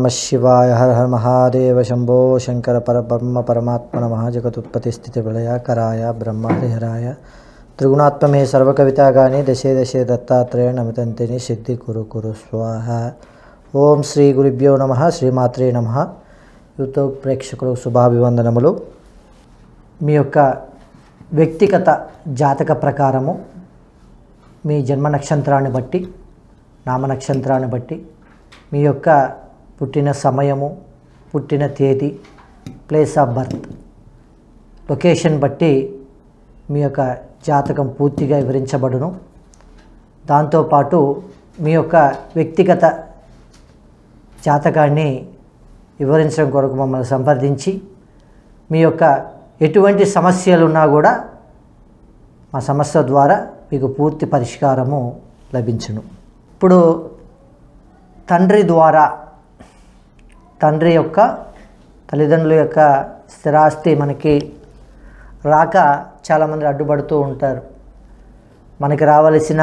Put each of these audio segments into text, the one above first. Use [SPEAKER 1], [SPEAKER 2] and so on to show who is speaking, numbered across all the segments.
[SPEAKER 1] శివాయ హర హర మహాదేవ శంభో శంకర పరబ్రహ్మ పరమాత్మ నమ జగతుత్పత్తి స్థితి ప్రళయాకరాయ బ్రహ్మ హరిహరాయ త్రిగుణాత్మమే సర్వకవితాగాని దశే దశే దత్తాత్రేయ నమితంతిని సిద్ధి కురు కురు స్వాహ ఓం శ్రీ గురుభ్యో నమ శ్రీమాత్రే నమ యూట్యూబ్ ప్రేక్షకులు శుభాభివందనములు మీ యొక్క వ్యక్తిగత జాతక ప్రకారము మీ జన్మ నక్షత్రాన్ని బట్టి నామ నక్షత్రాన్ని బట్టి మీ యొక్క పుట్టిన సమయము పుట్టిన తేదీ ప్లేస్ ఆఫ్ బర్త్ లొకేషన్ బట్టి మీ యొక్క జాతకం పూర్తిగా వివరించబడును దాంతోపాటు మీ యొక్క వ్యక్తిగత జాతకాన్ని వివరించడం కొరకు మమ్మల్ని సంప్రదించి మీ యొక్క ఎటువంటి సమస్యలు ఉన్నా కూడా మా సమస్య ద్వారా మీకు పూర్తి పరిష్కారము లభించును ఇప్పుడు తండ్రి ద్వారా తండ్రి యొక్క తల్లిదండ్రుల యొక్క స్థిరాస్తి మనకి రాక చాలామంది అడ్డుపడుతూ ఉంటారు మనకి రావలసిన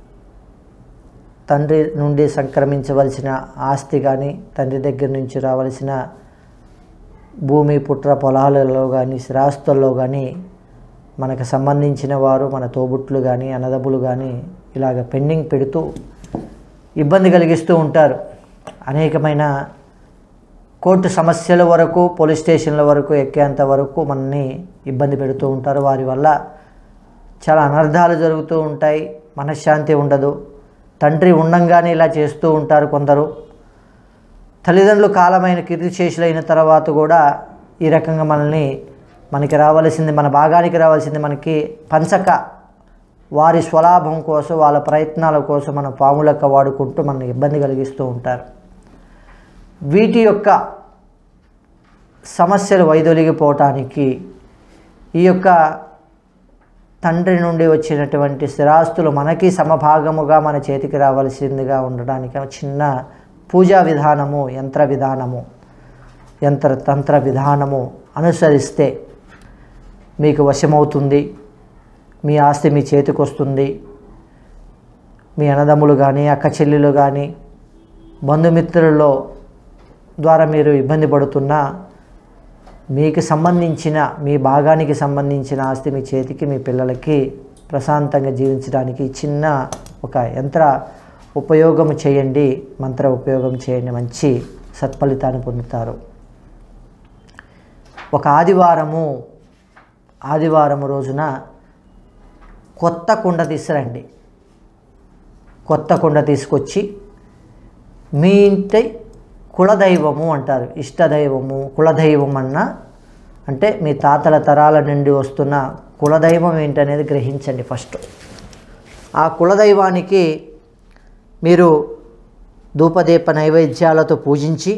[SPEAKER 1] తండ్రి నుండి సంక్రమించవలసిన ఆస్తి కానీ తండ్రి దగ్గర నుంచి రావలసిన భూమి పుట్ర పొలాలలో కానీ స్థిరాస్తుల్లో కానీ మనకు సంబంధించిన వారు మన తోబుట్లు కానీ అన్నదమ్ములు కానీ ఇలాగ పెండింగ్ పెడుతూ ఇబ్బంది కలిగిస్తూ ఉంటారు అనేకమైన కోర్టు సమస్యల వరకు పోలీస్ స్టేషన్ల వరకు ఎక్కేంత వరకు మనల్ని ఇబ్బంది పెడుతూ ఉంటారు వారి వల్ల చాలా అనర్థాలు జరుగుతూ ఉంటాయి మనశ్శాంతి ఉండదు తండ్రి ఉండంగానే ఇలా చేస్తూ ఉంటారు కొందరు తల్లిదండ్రులు కాలమైన కీర్తిశేషులైన తర్వాత కూడా ఈ రకంగా మనల్ని మనకి రావాల్సింది మన భాగానికి రావాల్సింది మనకి పంచక వారి స్వలాభం కోసం వాళ్ళ ప్రయత్నాల కోసం మన పాములక్క వాడుకుంటూ మనల్ని ఇబ్బంది కలిగిస్తూ ఉంటారు వీటి యొక్క సమస్యలు వైదొలిగిపోవటానికి ఈ యొక్క తండ్రి నుండి వచ్చినటువంటి స్థిరాస్తులు మనకి సమభాగముగా మన చేతికి రావాల్సిందిగా ఉండడానికి చిన్న పూజా విధానము యంత్ర విధానము యంత్ర తంత్ర విధానము అనుసరిస్తే మీకు వశమవుతుంది మీ ఆస్తి మీ చేతికి వస్తుంది మీ అన్నదమ్ములు కానీ అక్క చెల్లెలు కానీ బంధుమిత్రులలో ద్వారా మీరు ఇబ్బంది పడుతున్నా మీకు సంబంధించిన మీ భాగానికి సంబంధించిన ఆస్తి మీ చేతికి మీ పిల్లలకి ప్రశాంతంగా జీవించడానికి చిన్న ఒక యంత్ర ఉపయోగం చేయండి మంత్ర ఉపయోగం చేయండి మంచి సత్ఫలితాన్ని పొందుతారు ఒక ఆదివారము ఆదివారం రోజున కొత్త కుండ తీసుకురండి కొత్త కుండ తీసుకొచ్చి మీ ఇంటి కులదైవము అంటారు ఇష్టదైవము కులదైవం అన్న అంటే మీ తాతల తరాల నుండి వస్తున్న కులదైవం ఏంటనేది గ్రహించండి ఫస్ట్ ఆ కులదైవానికి మీరు ధూపదీప నైవేద్యాలతో పూజించి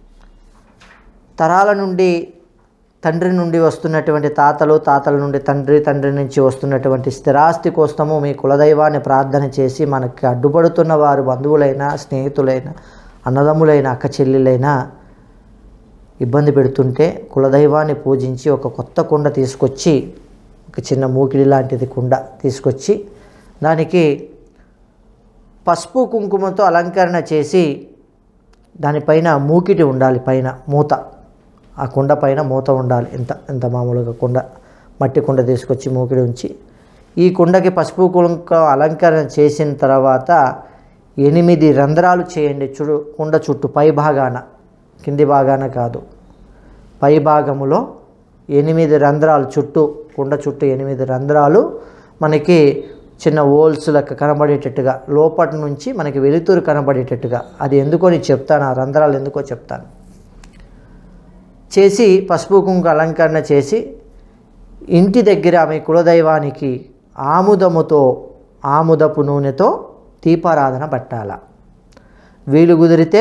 [SPEAKER 1] తరాల నుండి తండ్రి నుండి వస్తున్నటువంటి తాతలు తాతల నుండి తండ్రి తండ్రి నుంచి వస్తున్నటువంటి స్థిరాస్తి కోసము మీ కులదైవాన్ని ప్రార్థన చేసి మనకి అడ్డుపడుతున్న వారు బంధువులైనా స్నేహితులైనా అన్నదమ్ములైన అక్క చెల్లెలైనా ఇబ్బంది పెడుతుంటే కులదైవాన్ని పూజించి ఒక కొత్త కుండ తీసుకొచ్చి ఒక చిన్న మూకిడి లాంటిది కుండ తీసుకొచ్చి దానికి పసుపు కుంకుమతో అలంకరణ చేసి దానిపైన మూకిటి ఉండాలి పైన మూత ఆ కుండ పైన మూత ఉండాలి ఇంత ఇంత మామూలుగా కుండ మట్టి కుండ తీసుకొచ్చి మూకిడి ఉంచి ఈ కుండకి పసుపు కుంకుమ అలంకరణ చేసిన తర్వాత ఎనిమిది రంధ్రాలు చేయండి చుడు కుండ చుట్టూ పై భాగాన కింది భాగాన కాదు పై భాగములో ఎనిమిది రంధ్రాలు చుట్టూ కుండ చుట్టూ ఎనిమిది రంధ్రాలు మనకి చిన్న ఓల్స్ లెక్క కనబడేటట్టుగా లోపటి నుంచి మనకి వెలుతురు కనబడేటట్టుగా అది ఎందుకో నేను చెప్తాను ఆ రంధ్రాలు ఎందుకో చెప్తాను చేసి పసుపు కుంకు అలంకరణ చేసి ఇంటి దగ్గర ఆమె కులదైవానికి ఆముదముతో ఆముదపు నూనెతో దీపారాధన పట్టాల వీలు కుదిరితే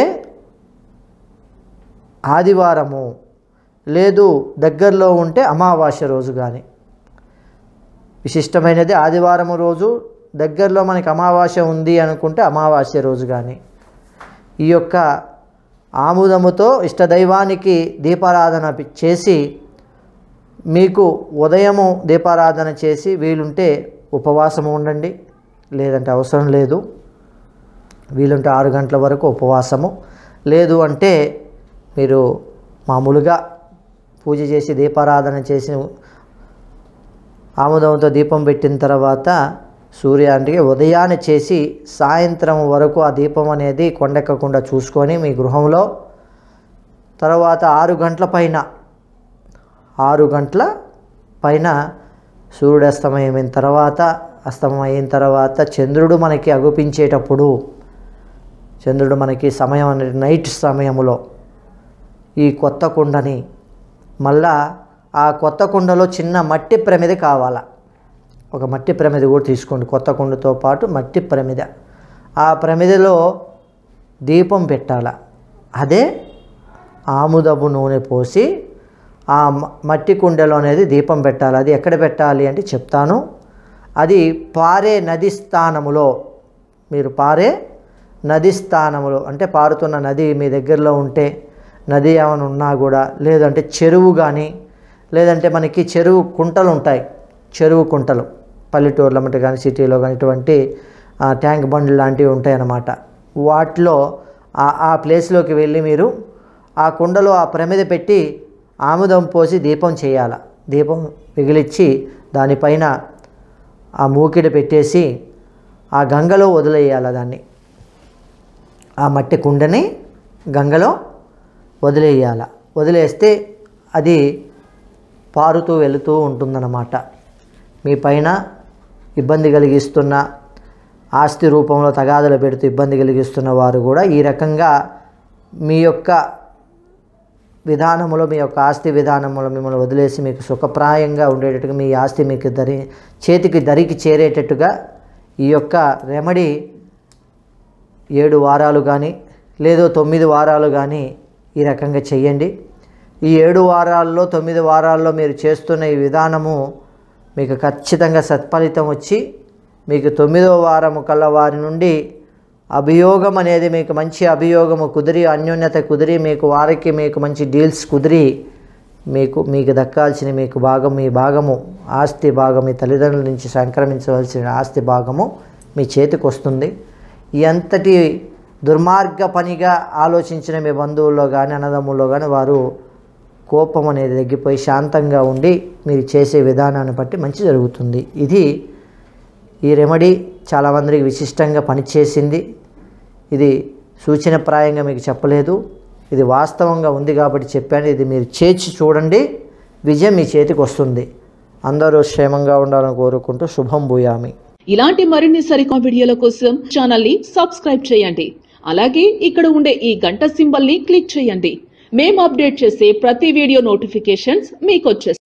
[SPEAKER 1] ఆదివారము లేదు దగ్గరలో ఉంటే అమావాస్య రోజు కానీ విశిష్టమైనది ఆదివారం రోజు దగ్గరలో మనకి అమావాస్య ఉంది అనుకుంటే అమావాస్య రోజు కానీ ఈ యొక్క ఆముదముతో ఇష్టదైవానికి దీపారాధన చేసి మీకు ఉదయము దీపారాధన చేసి వీలుంటే ఉపవాసము ఉండండి లేదంటే అవసరం లేదు వీలుంటే ఆరు గంటల వరకు ఉపవాసము లేదు అంటే మీరు మామూలుగా పూజ చేసి దీపారాధన చేసి ఆముదంతో దీపం పెట్టిన తర్వాత సూర్యానికి ఉదయాన్నే చేసి సాయంత్రం వరకు ఆ దీపం అనేది కొండెక్కకుండా చూసుకొని మీ గృహంలో తర్వాత ఆరు గంటల పైన ఆరు గంటల పైన సూర్యుడు అస్తమయమైన తర్వాత అస్తమయం తర్వాత చంద్రుడు మనకి అగుపించేటప్పుడు చంద్రుడు మనకి సమయం అనేది నైట్ సమయంలో ఈ కొత్త కుండని మళ్ళా ఆ కొత్త కుండలో చిన్న మట్టి ప్రమిద కావాలా ఒక మట్టి ప్రమిద కూడా తీసుకోండి కొత్త కుండతో పాటు మట్టి ప్రమిద ఆ ప్రమిదలో దీపం పెట్టాల అదే ఆముదపు నూనె పోసి ఆ మ- మట్టి కుండలో అనేది దీపం పెట్టాలి అది ఎక్కడ పెట్టాలి అంటే చెప్తాను అది పారే నది స్థానములో మీరు పారే నది స్థానములో అంటే పారుతున్న నది మీ దగ్గరలో ఉంటే నది ఏమైనా ఉన్నా కూడా లేదంటే చెరువు కానీ లేదంటే మనకి చెరువు కుంటలు ఉంటాయి చెరువు కుంటలు పల్లెటూర్ల మట్టి కానీ సిటీలో కానీ ఇటువంటి ఆ, ట్యాంక్ బండ్లు లాంటివి ఉంటాయి అన్నమాట వాటిలో ఆ ఆ ప్లేస్లోకి వెళ్ళి మీరు ఆ కుండలో ఆ ప్రమిద పెట్టి ఆముదం పోసి దీపం చేయాల దీపం మిగిలిచ్చి దానిపైన ఆ మూకిడి పెట్టేసి ఆ గంగలో వదిలేయాలి దాన్ని ఆ మట్టి కుండని గంగలో వదిలేయాల వదిలేస్తే అది పారుతూ వెళుతూ ఉంటుందన్నమాట మీ పైన ఇబ్బంది కలిగిస్తున్న ఆస్తి రూపంలో తగాదలు పెడుతూ ఇబ్బంది కలిగిస్తున్న వారు కూడా ఈ రకంగా మీ యొక్క విధానములో మీ యొక్క ఆస్తి విధానములో మిమ్మల్ని వదిలేసి మీకు సుఖప్రాయంగా ఉండేటట్టుగా మీ ఆస్తి మీకు దరి చేతికి దరికి చేరేటట్టుగా ఈ యొక్క రెమెడీ ఏడు వారాలు కానీ లేదో తొమ్మిది వారాలు కానీ ఈ రకంగా చెయ్యండి ఈ ఏడు వారాల్లో తొమ్మిది వారాల్లో మీరు చేస్తున్న ఈ విధానము మీకు ఖచ్చితంగా సత్ఫలితం వచ్చి మీకు తొమ్మిదో వారము కల్లా వారి నుండి అభియోగం అనేది మీకు మంచి అభియోగము కుదిరి అన్యోన్యత కుదిరి మీకు వారికి మీకు మంచి డీల్స్ కుదిరి మీకు మీకు దక్కాల్సిన మీకు భాగం మీ భాగము ఆస్తి భాగం మీ తల్లిదండ్రుల నుంచి సంక్రమించవలసిన ఆస్తి భాగము మీ చేతికి వస్తుంది ఎంతటి దుర్మార్గ పనిగా ఆలోచించిన మీ బంధువుల్లో కానీ అన్నదమ్ముల్లో కానీ వారు కోపం అనేది తగ్గిపోయి శాంతంగా ఉండి మీరు చేసే విధానాన్ని బట్టి మంచి జరుగుతుంది ఇది ఈ రెమెడీ చాలామందికి విశిష్టంగా పనిచేసింది ఇది సూచనప్రాయంగా మీకు చెప్పలేదు ఇది వాస్తవంగా ఉంది కాబట్టి చెప్పాను ఇది మీరు చేర్చి చూడండి విజయం మీ చేతికి వస్తుంది అందరూ క్షేమంగా ఉండాలని కోరుకుంటూ శుభం భూయామి
[SPEAKER 2] ఇలాంటి మరిన్ని సరికొత్త వీడియోల కోసం ఛానల్ ని సబ్స్క్రైబ్ చేయండి అలాగే ఇక్కడ ఉండే ఈ గంట సింబల్ ని క్లిక్ చేయండి మేము అప్డేట్ చేసే ప్రతి వీడియో నోటిఫికేషన్స్ మీకు వచ్చేస్తాయి